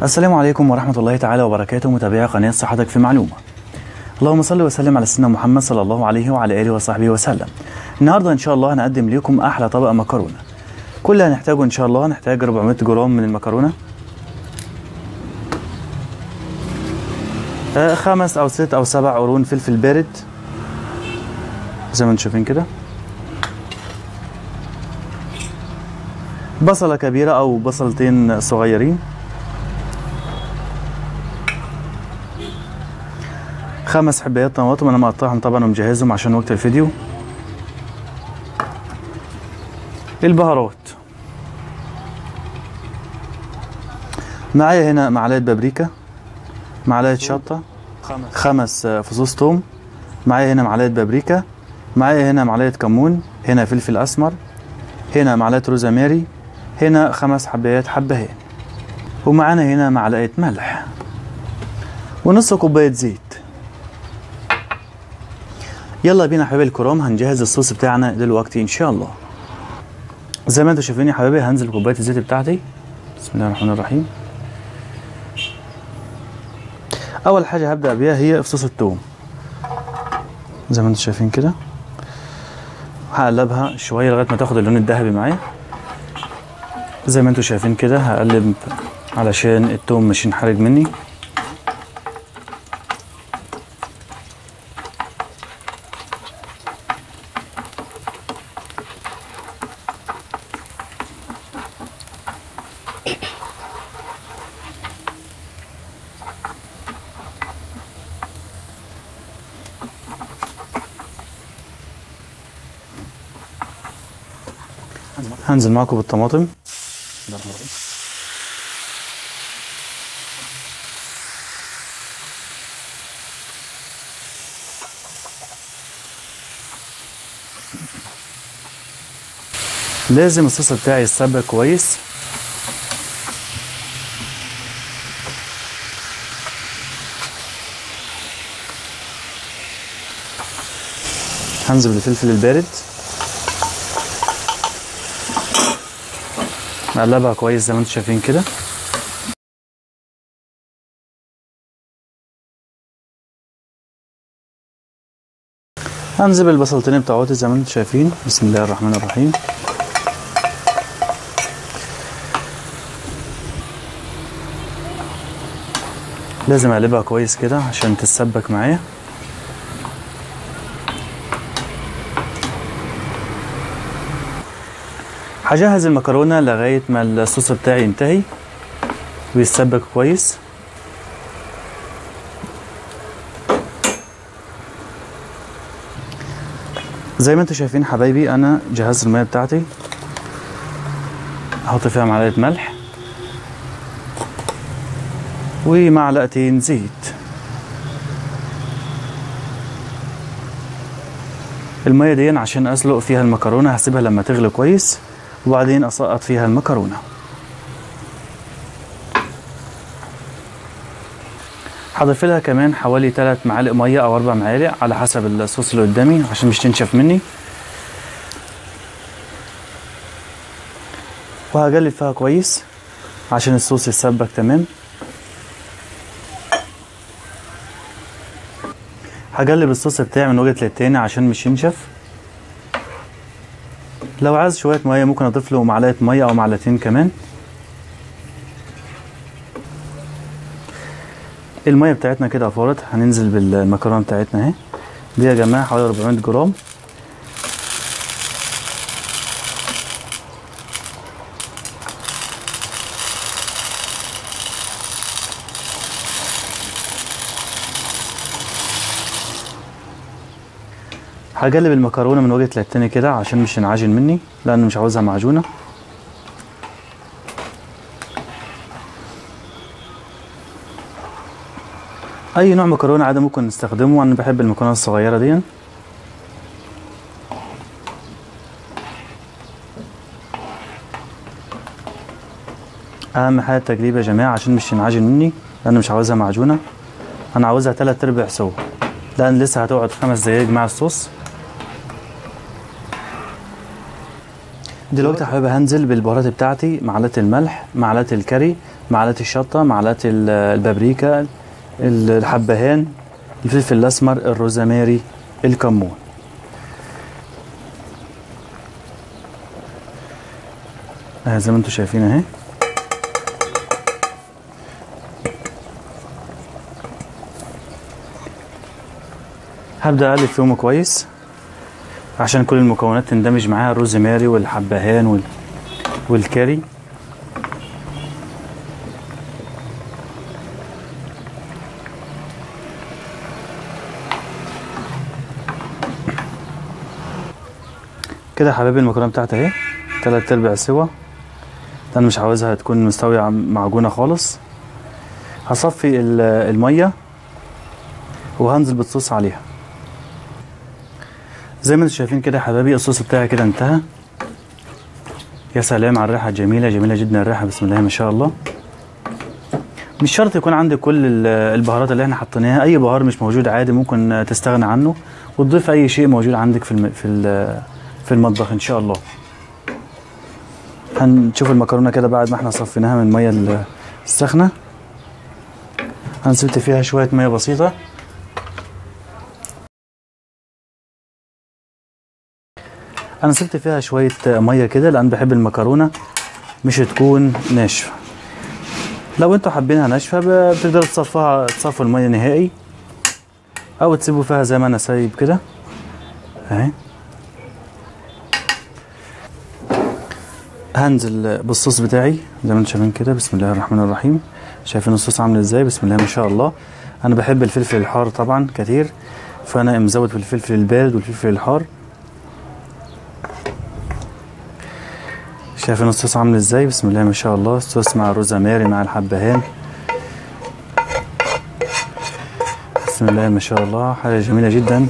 السلام عليكم ورحمة الله تعالى وبركاته متابعي قناة صحتك في معلومة اللهم صل وسلم على سيدنا محمد صلى الله عليه وعلى آله وصحبه وسلم النهاردة إن شاء الله هنقدم لكم أحلى طبق مكرونة كل اللي هنحتاجه إن شاء الله هنحتاج 400 جرام من المكرونة آه، خمس أو ست أو سبع قرون فلفل بارد زي ما انتم شايفين كده بصلة كبيرة أو بصلتين صغيرين خمس حبايات طماطم أنا مقطعهم طبعا ومجهزهم عشان وقت الفيديو البهارات معايا هنا معلقة بابريكا معلقة شطة خمس فصوص توم معايا هنا معلقة بابريكا معايا هنا معلقة كمون هنا فلفل أسمر هنا معلقة روزماري هنا خمس حبايات حبهان ومعانا هنا معلقة ملح ونص كوباية زيت يلا بينا يا حبايبي الكرام هنجهز الصوص بتاعنا دلوقتي ان شاء الله زي ما انتم شايفين يا حبايبي هنزل كوبايه الزيت بتاعتي بسم الله الرحمن الرحيم اول حاجه هبدا بيها هي فصوص الثوم زي ما انتم شايفين كده هقلبها شويه لغايه ما تاخد اللون الذهبي معايا زي ما انتم شايفين كده هقلب علشان الثوم مش ينحرق مني هنزل معاكم بالطماطم لازم الصوص بتاعي يتسبك كويس هنزل بالفلفل البارد نقلبها كويس زي ما انتم شايفين كده هنزل البصلتين بتاعتي زي ما انتم شايفين بسم الله الرحمن الرحيم لازم اقلبها كويس كده عشان تتسبك معايا هجهز المكرونة لغاية ما الصوص بتاعي ينتهي ويتسبك كويس زي ما انتم شايفين حبايبي انا جهزت المية بتاعتي احط فيها معلقة ملح ومعلقتين زيت المية دي عشان اسلق فيها المكرونة هسيبها لما تغلي كويس وبعدين اسقط فيها المكرونه هضيف لها كمان حوالي 3 معالق ميه او 4 معالق على حسب الصوص اللي قدامي عشان مش تنشف مني وهقلب فيها كويس عشان الصوص يتسبك تمام هقلب الصوص بتاعي من وجهه للتاني عشان مش ينشف لو عايز شويه ميه ممكن اضيف له معلقه ميه او معلقتين كمان الميه بتاعتنا كده فورت هننزل بالمكرونه بتاعتنا اهي دي يا جماعه حوالي 400 جرام هقلب المكرونه من وجهه للتاني كده عشان مش ينعجن مني لان مش عاوزها معجونه اي نوع مكرونه عادي ممكن نستخدمه انا بحب المكرونه الصغيره دي اهم حاجه التقليب يا جماعه عشان مش ينعجن مني لان مش عاوزها معجونه انا عاوزها تلات ارباع سوا لان لسه هتقعد خمس دقايق مع الصوص دلوقتي يا حبايبي هنزل بالبهارات بتاعتي معلقه الملح معلقه الكري معلقه الشطه معلقه ال- البابريكا الحبهان الفلفل الاسمر الروزماري الكمون اهي زي ما انتم شايفين اهي هبدأ أقلب فيهم كويس عشان كل المكونات تندمج معاها الروزماري والحبهان وال... والكاري كده يا حبايبي المكرونه بتاعتي اهي تلات ارباع سوا انا مش عاوزها تكون مستويه عم- معجونه خالص هصفي ال- الميه وهنزل بالصوص عليها زي ما انتم شايفين كده يا حبايبي الصوص بتاعي كده انتهى يا سلام على الريحه جميله جميله جدا الريحه بسم الله ما شاء الله مش شرط يكون عندك كل ال- البهارات اللي احنا حطيناها اي بهار مش موجود عادي ممكن تستغنى عنه وتضيف اي شيء موجود عندك في الم... في ال- في المطبخ ان شاء الله هنشوف المكرونه كده بعد ما احنا صفيناها من الميه ال- السخنه هنسبت فيها شويه ميه بسيطه انا سبت فيها شويه ميه كده لان بحب المكرونه مش تكون ناشفه لو انتوا حابينها ناشفه ب- بتقدروا تصفوها تصفوا الميه نهائي او تسيبوا فيها زي ما انا سايب كده اهي هنزل بالصوص بتاعي زي ما انتم شايفين كده بسم الله الرحمن الرحيم شايفين الصوص عامل ازاي بسم الله ما شاء الله انا بحب الفلفل الحار طبعا كتير فانا مزود في الفلفل البارد والفلفل الحار شايفين الصوص عامل ازاي بسم الله ما شاء الله الصوص مع الروزماري مع الحبهان بسم الله ما شاء الله حاجه جميله جدا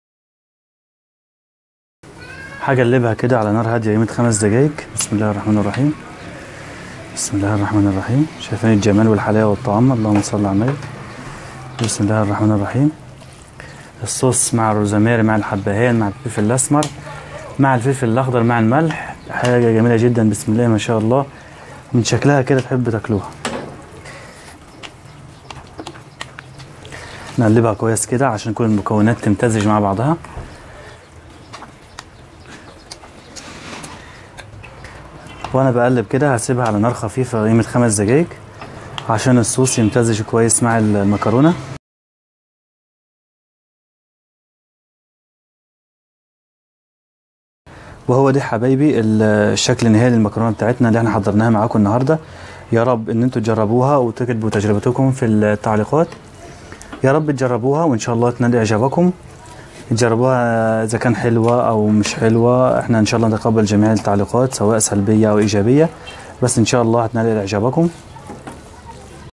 هقلبها كده على نار هاديه قيمه خمس دقايق بسم الله الرحمن الرحيم بسم الله الرحمن الرحيم شايفين الجمال والحلاوه والطعم اللهم صل على النبي بسم الله الرحمن الرحيم الصوص مع الروزماري مع الحبهان مع الفلفل الاسمر مع الفلفل الاخضر مع الملح حاجه جميله جدا بسم الله ما شاء الله من شكلها كده تحب تاكلوها نقلبها كويس كده عشان كل المكونات تمتزج مع بعضها وانا بقلب كده هسيبها على نار خفيفه قيمه خمس دقايق عشان الصوص يمتزج كويس مع المكرونه وهو ده حبايبي ال- الشكل النهائي للمكرونه بتاعتنا اللي احنا حضرناها معاكم النهارده يا رب ان انتوا تجربوها وتكتبوا تجربتكم في التعليقات يا رب تجربوها وان شاء الله تنال اعجابكم تجربوها اذا كان حلوه او مش حلوه احنا ان شاء الله نتقبل جميع التعليقات سواء سلبيه او ايجابيه بس ان شاء الله هتنال اعجابكم